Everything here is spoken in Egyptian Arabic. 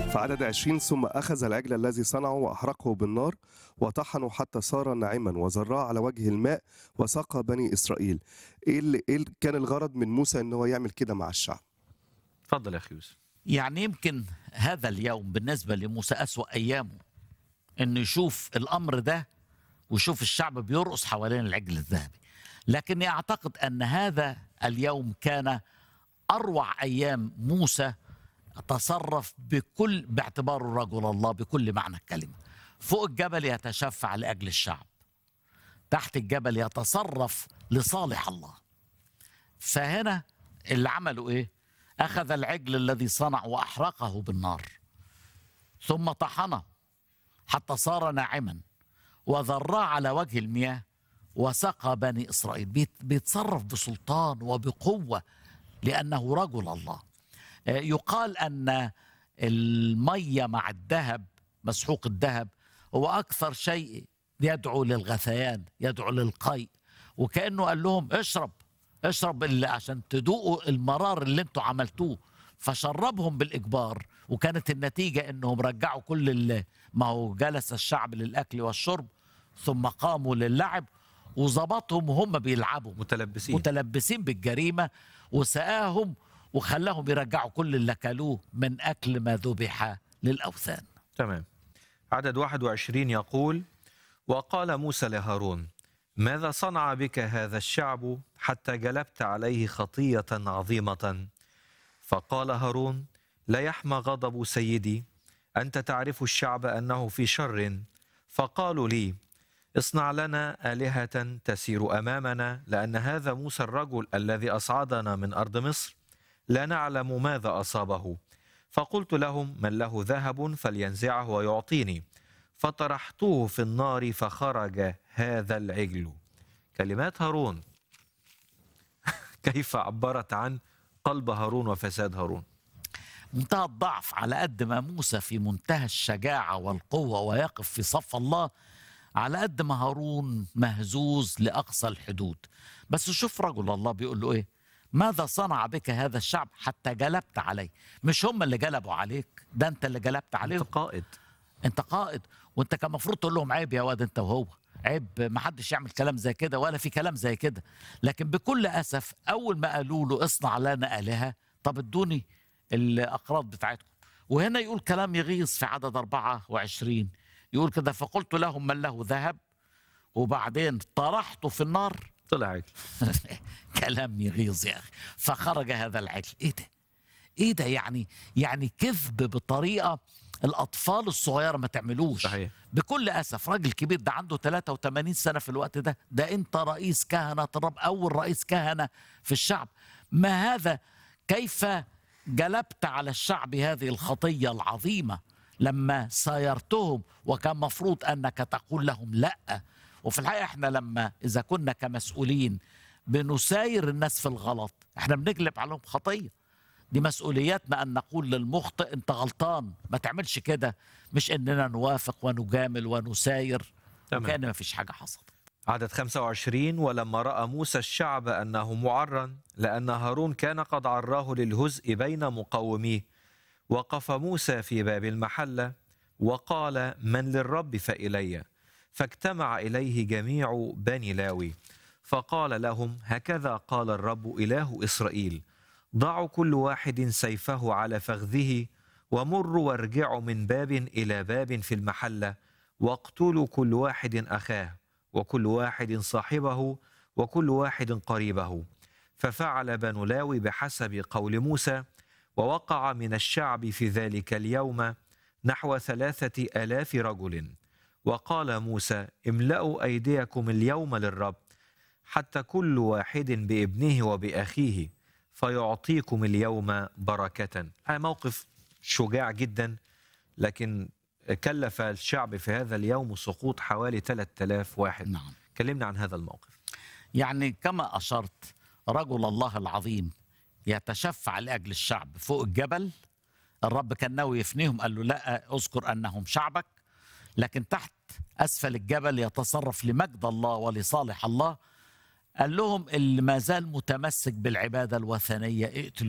فعدد عشرين ثم أخذ العجل الذي صنعه وأحرقه بالنار وطحنه حتى صار ناعما وزراه على وجه الماء وسقى بني إسرائيل إيه, اللي إيه اللي كان الغرض من موسى أن هو يعمل كده مع الشعب اتفضل يا اخي يوسف يعني يمكن هذا اليوم بالنسبة لموسى أسوأ أيامه إنه يشوف الأمر ده ويشوف الشعب بيرقص حوالين العجل الذهبي لكني أعتقد أن هذا اليوم كان أروع أيام موسى تصرف بكل باعتباره رجل الله بكل معنى الكلمة فوق الجبل يتشفع لأجل الشعب تحت الجبل يتصرف لصالح الله فهنا اللي عملوا إيه أخذ العجل الذي صنع وأحرقه بالنار ثم طحنه حتى صار ناعما وذراه على وجه المياه وسقى بني إسرائيل بيت- بيتصرف بسلطان وبقوة لأنه رجل الله آه، يقال أن المية مع الذهب مسحوق الذهب هو أكثر شيء يدعو للغثيان يدعو للقيء وكأنه قال لهم اشرب اشرب اللي عشان تدوقوا المرار اللي انتوا عملتوه فشربهم بالإجبار وكانت النتيجة انهم رجعوا كل اللي ما هو جلس الشعب للأكل والشرب ثم قاموا للعب وظبطهم وهم بيلعبوا متلبسين متلبسين بالجريمة وسقاهم وخلاهم يرجعوا كل اللي أكلوه من أكل ما ذبح للأوثان تمام عدد 21 يقول وقال موسى لهارون ماذا صنع بك هذا الشعب حتى جلبت عليه خطية عظيمة فقال هارون لا يحمى غضب سيدي أنت تعرف الشعب أنه في شر فقالوا لي اصنع لنا آلهة تسير أمامنا لأن هذا موسى الرجل الذي أصعدنا من أرض مصر لا نعلم ماذا أصابه فقلت لهم من له ذهب فلينزعه ويعطيني فطرحته في النار فخرج هذا العجل كلمات هارون كيف عبرت عن قلب هارون وفساد هارون منتهى الضعف على قد ما موسى في منتهى الشجاعة والقوة ويقف في صف الله على قد ما هارون مهزوز لأقصى الحدود بس شوف رجل الله بيقول له إيه ماذا صنع بك هذا الشعب حتى جلبت عليه مش هم اللي جلبوا عليك ده أنت اللي جلبت عليهم انت قائد انت قائد وانت كان المفروض تقول لهم عيب يا واد انت وهو عيب ما حدش يعمل كلام زي كده ولا في كلام زي كده لكن بكل اسف اول ما قالوا له اصنع لنا الهه طب ادوني الاقراض بتاعتكم وهنا يقول كلام يغيظ في عدد 24 يقول كده فقلت لهم من له ذهب وبعدين طرحته في النار طلع عجل كلام يغيظ يا اخي فخرج هذا العجل ايه ده ايه ده يعني يعني كذب بطريقه الاطفال الصغيره ما تعملوش صحيح بكل اسف راجل كبير ده عنده 83 سنه في الوقت ده ده انت رئيس كهنه الرب اول رئيس كهنه في الشعب ما هذا كيف جلبت على الشعب هذه الخطيه العظيمه لما سايرتهم وكان مفروض انك تقول لهم لا وفي الحقيقه احنا لما اذا كنا كمسؤولين بنساير الناس في الغلط احنا بنجلب عليهم خطيه دي مسؤولياتنا ان نقول للمخطئ انت غلطان ما تعملش كده مش اننا نوافق ونجامل ونساير تمام. وكأن ما فيش حاجه حصلت عدد 25 ولما رأى موسى الشعب أنه معرا لأن هارون كان قد عراه للهزء بين مقوميه وقف موسى في باب المحلة وقال من للرب فإلي فاجتمع إليه جميع بني لاوي فقال لهم هكذا قال الرب إله إسرائيل ضعوا كل واحد سيفه على فخذه ومروا وارجعوا من باب إلى باب في المحلة واقتلوا كل واحد أخاه وكل واحد صاحبه وكل واحد قريبه ففعل بنو لاوي بحسب قول موسى ووقع من الشعب في ذلك اليوم نحو ثلاثة آلاف رجل وقال موسى املأوا أيديكم اليوم للرب حتى كل واحد بابنه وبأخيه فيعطيكم اليوم بركة هذا موقف شجاع جدا لكن كلف الشعب في هذا اليوم سقوط حوالي 3000 واحد نعم كلمنا عن هذا الموقف يعني كما اشرت رجل الله العظيم يتشفع لاجل الشعب فوق الجبل الرب كان ناوي يفنيهم قال له لا اذكر انهم شعبك لكن تحت اسفل الجبل يتصرف لمجد الله ولصالح الله قال لهم اللي ما زال متمسك بالعباده الوثنيه اقتلوا